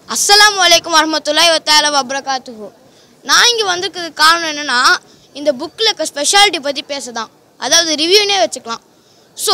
அஸ்ஸலாமு அலைக்கும் வரமத்துல்லாய் வத்தால வப்ரகாத்துஹு நான் இங்கே வந்திருக்கிறதுக்கு காரணம் என்னென்னா இந்த புக்கில் இருக்க ஸ்பெஷாலிட்டி பற்றி பேச தான் அதாவது ரிவ்யூனே வச்சுக்கலாம் ஸோ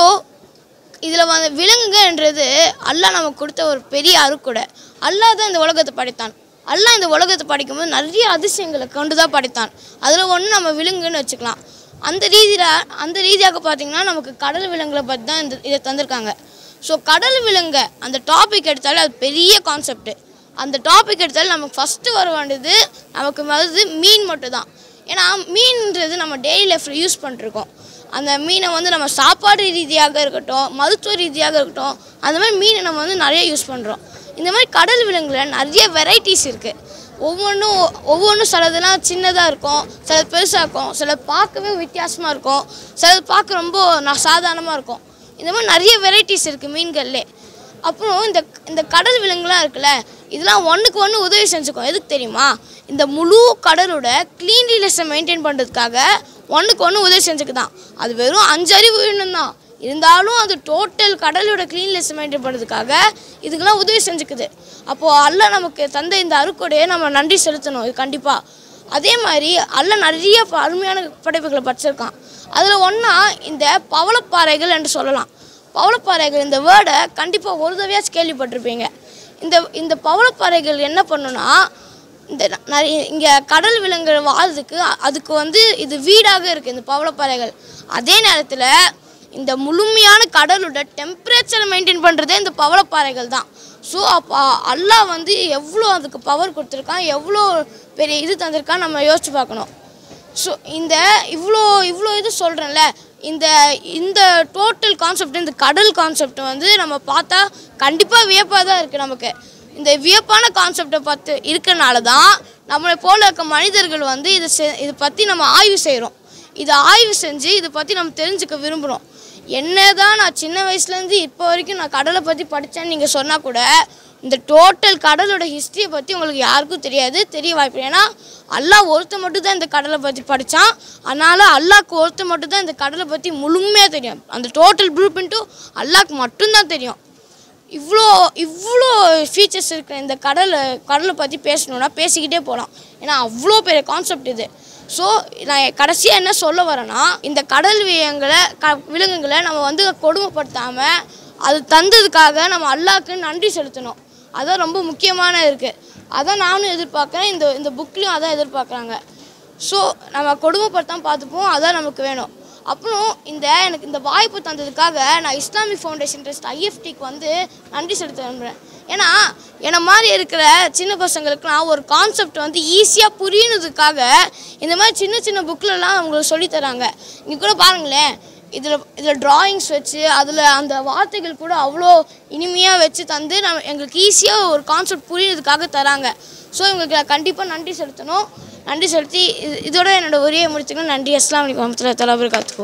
இதில் வந்து விலங்குகன்றது அல்லாஹ் நமக்கு கொடுத்த ஒரு பெரிய அருக்குடை அல்லாஹ் தான் இந்த உலகத்தை படைத்தான் அல்லாஹ் இந்த உலகத்தை படைக்கும்போது நிறைய அதிசயங்களை கொண்டு தான் படைத்தான் அதில் ஒன்று நம்ம விலங்குன்னு வச்சுக்கலாம் அந்த ரீதியில் அந்த ரீதியாக பார்த்தீங்கன்னா நமக்கு கடல் விலங்குகளை பற்றி தான் இந்த இதை தந்திருக்காங்க ஸோ கடல் விலங்க அந்த டாபிக் எடுத்தாலே அது பெரிய கான்செப்ட் அந்த டாபிக் எடுத்தாலே நமக்கு ஃபஸ்ட்டு வர வேண்டியது நமக்கு வருது மீன் மட்டும் தான் ஏன்னா மீன்ன்றது நம்ம டெய்லி லைஃப்பில் யூஸ் பண்ணிருக்கோம் அந்த மீனை வந்து நம்ம சாப்பாடு ரீதியாக இருக்கட்டும் மருத்துவ ரீதியாக இருக்கட்டும் அந்த மாதிரி மீனை நம்ம வந்து நிறைய யூஸ் பண்ணுறோம் இந்த மாதிரி கடல் விலங்குல நிறைய வெரைட்டிஸ் இருக்குது ஒவ்வொன்றும் ஒவ்வொன்றும் சிலதெல்லாம் சின்னதாக இருக்கும் சிலது பெருசாக இருக்கும் சிலது பார்க்கவே வித்தியாசமாக இருக்கும் சிலது பார்க்க ரொம்ப நான் சாதாரணமாக இருக்கும் இந்த மாதிரி நிறைய வெரைட்டிஸ் இருக்குது மீன்கள்லே அப்புறம் இந்த இந்த கடல் விலங்குலாம் இருக்குல்ல இதெல்லாம் ஒன்றுக்கு ஒன்று உதவி செஞ்சுக்கும் எதுக்கு தெரியுமா இந்த முழு கடலோட க்ளீன்லினஸை மெயின்டைன் பண்ணுறதுக்காக ஒன்றுக்கு ஒன்று உதவி செஞ்சுக்கு தான் அது வெறும் அஞ்சு அறிவு உயிரினம் தான் இருந்தாலும் அது டோட்டல் கடலோட க்ளீன்லினஸ் மெயின்டைன் பண்ணுறதுக்காக இதுக்கெல்லாம் உதவி செஞ்சுக்குது அப்போது அல்லாஹ் நமக்கு தந்த இந்த அருக்கொடையை நம்ம நன்றி செலுத்தணும் இது கண்டிப்பாக அதே மாதிரி அல்லாஹ் நிறைய ப- அருமையான படைப்புகளை படிச்சிருக்கான் அதில் ஒன்றா இந்த பவளப்பாறைகள் என்று சொல்லலாம் பவளப்பாறைகள் இந்த வேர்டை கண்டிப்பாக ஒரு தடவையாச்சும் கேள்விப்பட்டிருப்பீங்க இந்த இந்த பவளப்பாறைகள் என்ன பண்ணுன்னா இந்த ந- நிறைய இங்கே கடல் விலங்குகள் வாழ்றதுக்கு அ- அதுக்கு வந்து இது வீடாக இருக்குது இந்த பவளப்பாறைகள் அதே நேரத்தில் இந்த முழுமையான கடலோட டெம்பரேச்சரை மெயின்டைன் பண்ணுறதே இந்த பவளப்பாறைகள் தான் ஸோ அப்போ அல்லாஹ் வந்து எவ்வளோ அதுக்கு பவர் கொடுத்துருக்கான் எவ்வளோ பெரிய இது தந்திருக்கான் நம்ம யோசிச்சு பார்க்கணும் ஸோ இந்த இவ்வளோ இவ்வளோ இது சொல்கிறேன்ல இந்த இந்த டோட்டல் கான்செப்ட் இந்த கடல் கான்செப்ட் வந்து நம்ம பார்த்தா கண்டிப்பாக வியப்பாக தான் இருக்குது நமக்கு இந்த வியப்பான கான்செப்டை பார்த்து இருக்கனால தான் நம்மளை போல இருக்க மனிதர்கள் வந்து இதை செ இதை பற்றி நம்ம ஆய்வு செய்கிறோம் இதை ஆய்வு செஞ்சு இதை பற்றி நம்ம தெரிஞ்சுக்க விரும்புகிறோம் என்னதான் நான் சின்ன வயசுலேருந்து இப்போ வரைக்கும் நான் கடலை பற்றி படித்தேன்னு நீங்கள் சொன்னால் கூட இந்த டோட்டல் கடலோட ஹிஸ்ட்ரியை பற்றி உங்களுக்கு யாருக்கும் தெரியாது தெரிய வாய்ப்பு இல்லை. ஏன்னா அல்லாஹ் ஒருத்த மட்டும் தான் இந்த கடலை பற்றி படித்தான் அதனால் அல்லாஹ்க்கு ஒருத்த மட்டும் தான் இந்த கடலை பற்றி முழுமையாக தெரியும் அந்த டோட்டல் ப்ளூ பிரிண்ட்டும் அல்லாஹ்க்கு மட்டும்தான் தெரியும் இவ்வளோ இவ்வளோ ஃபீச்சர்ஸ் இருக்கிற இந்த கடலை கடலை பற்றி பேசணுன்னா பேசிக்கிட்டே போகலாம் ஏன்னா அவ்வளோ பெரிய கான்செப்ட் இது ஸோ நான் கடைசியாக என்ன சொல்ல வரேன்னா இந்த கடல் விலங்குகளை க விலங்குகளை நம்ம வந்து கொடுமைப்படுத்தாமல் அது தந்ததுக்காக நம்ம அல்லாஹ்க்கு நன்றி செலுத்தணும் அதான் ரொம்ப முக்கியமான இருக்குது அதான் நானும் எதிர்பார்க்குறேன் இந்த இந்த புக்லேயும் அதான் எதிர்பார்க்குறாங்க ஸோ நம்ம கொடுமைப்படுத்தாம பார்த்துப்போம் அதான் நமக்கு வேணும் அப்புறம் இந்த எனக்கு இந்த வாய்ப்பு தந்ததுக்காக நான் இஸ்லாமிக் ஃபவுண்டேஷன் ட்ரஸ்ட் ஐஎஃப்டிக்கு வந்து நன்றி செலுத்த விரும்புகிறேன் ஏன்னா என்னை மாதிரி இருக்கிற சின்ன பசங்களுக்குலாம் ஒரு கான்செப்ட் வந்து ஈஸியாக புரியணுதுக்காக இந்த மாதிரி சின்ன சின்ன புக்கிலலாம் அவங்களுக்கு சொல்லித் தராங்க இங்கே கூட பாருங்களேன் இதில் இதில் டிராயிங்ஸ் வச்சு அதில் அந்த வார்த்தைகள் கூட அவ்வளோ இனிமையாக வச்சு தந்து நம்ம எங்களுக்கு ஈஸியாக ஒரு கான்செப்ட் புரியுறதுக்காக தராங்க ஸோ இவங்களுக்கு நான் கண்டிப்பாக நன்றி செலுத்தணும் நன்றி செலுத்தி இது இதோட என்னோட உரையை முடிச்சுக்கணும் நன்றி அஸ்லாம் வலைக்கம் வரமத்துல்லாஹி தஆலா வபரகாத்துஹு